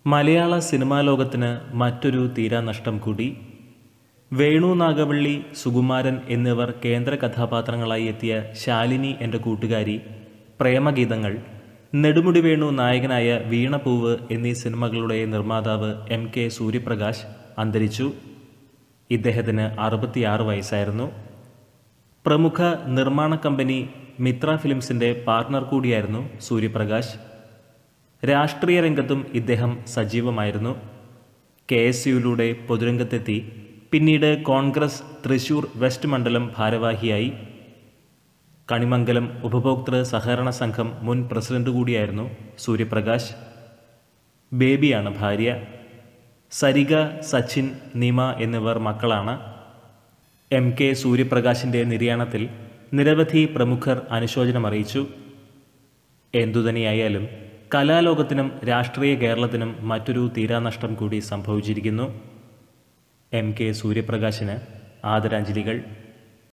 മലയാള സിനിമാ ലോകത്തിന് മറ്റൊരു തീരാനഷ്ടം കൂടി വേണു നാഗവള്ളി സുകുമാരൻ എന്നിവർ കേന്ദ്ര കഥാപാത്രങ്ങളായി എത്തിയ ശാലിനി എൻ്റെ കൂട്ടുകാരി പ്രേമഗീതങ്ങൾ നെടുമുടി വേണു നായകനായ വീണപൂവ് എന്നീ സിനിമകളുടെ നിർമ്മാതാവ് എം കെ സൂര്യപ്രകാശ് അന്തരിച്ചു ഇദ്ദേഹത്തിന് അറുപത്തിയാറ് വയസ്സായിരുന്നു പ്രമുഖ നിർമ്മാണ കമ്പനി മിത്ര ഫിലിംസിൻ്റെ പാർട്ണർ കൂടിയായിരുന്നു സൂര്യപ്രകാശ് രാഷ്ട്രീയ രംഗത്തും ഇദ്ദേഹം സജീവമായിരുന്നു കെ എസ് യുയിലൂടെ പൊതുരംഗത്തെത്തി പിന്നീട് കോൺഗ്രസ് തൃശൂർ വെസ്റ്റ് മണ്ഡലം ഭാരവാഹിയായി കണിമംഗലം ഉപഭോക്തൃ സഹകരണ സംഘം മുൻ പ്രസിഡന്റ് കൂടിയായിരുന്നു സൂര്യപ്രകാശ് ബേബിയാണ് ഭാര്യ സരിക സച്ചിൻ നിമ എന്നിവർ മക്കളാണ് എം കെ സൂര്യപ്രകാശിൻ്റെ നിര്യാണത്തിൽ നിരവധി പ്രമുഖർ അനുശോചനം അറിയിച്ചു എന്തുതന്നെയായാലും കലാലോകത്തിനും രാഷ്ട്രീയ കേരളത്തിനും മറ്റൊരു തീരാനഷ്ടം കൂടി സംഭവിച്ചിരിക്കുന്നു എം കെ സൂര്യപ്രകാശിന് ആദരാഞ്ജലികൾ